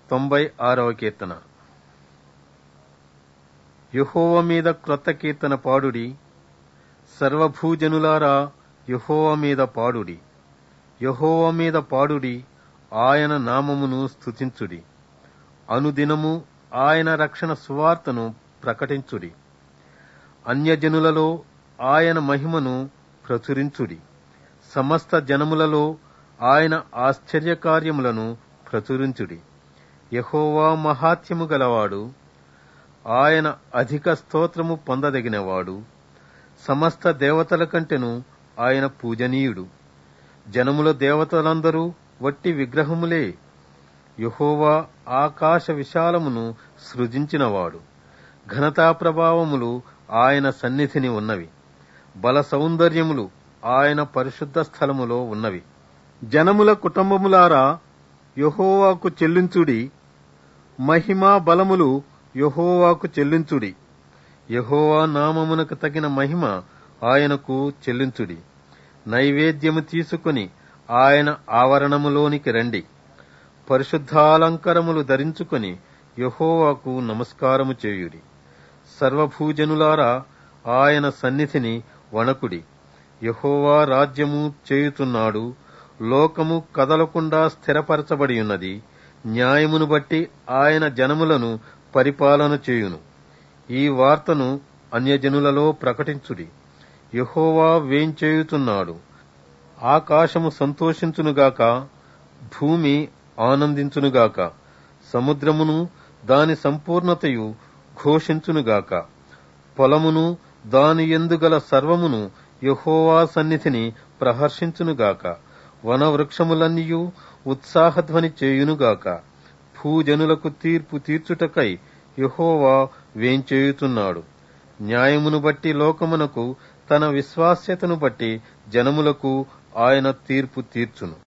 తొంభై ఆరవ కీర్తన యహోవ మీద క్రొత్త కీర్తన పాడుడి సర్వభూజనులారా యహోవ మీద పాడుడి యహోవ మీద పాడుడి ఆయన నామమును స్తుతించుడి అనుదినము ఆయన రక్షణ సువార్తను ప్రకటించుడి అన్యజనులలో ఆయన మహిమను ప్రచురించుడి సమస్త జనములలో ఆయన ఆశ్చర్యకార్యములను ప్రచురించుడి యహోవా మహాత్యము గలవాడు ఆయన అధిక స్తోత్రము పొందదగినవాడు సమస్త దేవతల కంటెను ఆయన పూజనీయుడు జనముల దేవతలందరూ వట్టి విగ్రహములే యహోవా ఆకాశ విశాలమును సృజించినవాడు ఘనతా ప్రభావములు ఆయన సన్నిధిని ఉన్నవి బల సౌందర్యములు ఆయన పరిశుద్ధ స్థలములో ఉన్నవి జనముల కుటుంబములారా యహోవాకు చెల్లించుడి మహిమా బలములు యహోవాకు చెల్లించుడి యహోవా నామమునకు తగిన మహిమ ఆయనకు చెల్లించుడి నైవేద్యము తీసుకుని ఆయన ఆవరణములోనికి రండి పరిశుద్ధాలంకరములు ధరించుకొని యహోవాకు నమస్కారము చేయుడి సర్వభూజనులారా ఆయన సన్నిధిని వణకుడి యహోవా రాజ్యము చేయుతున్నాడు లోకము కదలకుండా స్థిరపరచబడి ఉన్నది న్యాయమును బట్టి ఆయన జనములను పరిపాలన చేయును ఈ వార్తను అన్యజనులలో ప్రకటించుడి యహోవా వేంచేయుతున్నాడు ఆకాశము సంతోషించునుగాక భూమి ఆనందించునుగాక సముద్రమును దాని సంపూర్ణతయు ఘోషించునుగాక పొలమును దాని ఎందుగల సర్వమును యహోవా సన్నిధిని ప్రహర్షించునుగాక వనవృక్షములన్నీయు ఉత్సాహధ్వని చేయునుగాక భూజనులకు తీర్పు తీర్చుటకై యహోవా వేంచేయుతున్నాడు న్యాయమును బట్టి లోకమునకు తన విశ్వాస్యతను బట్టి జనములకు ఆయన తీర్పు తీర్చును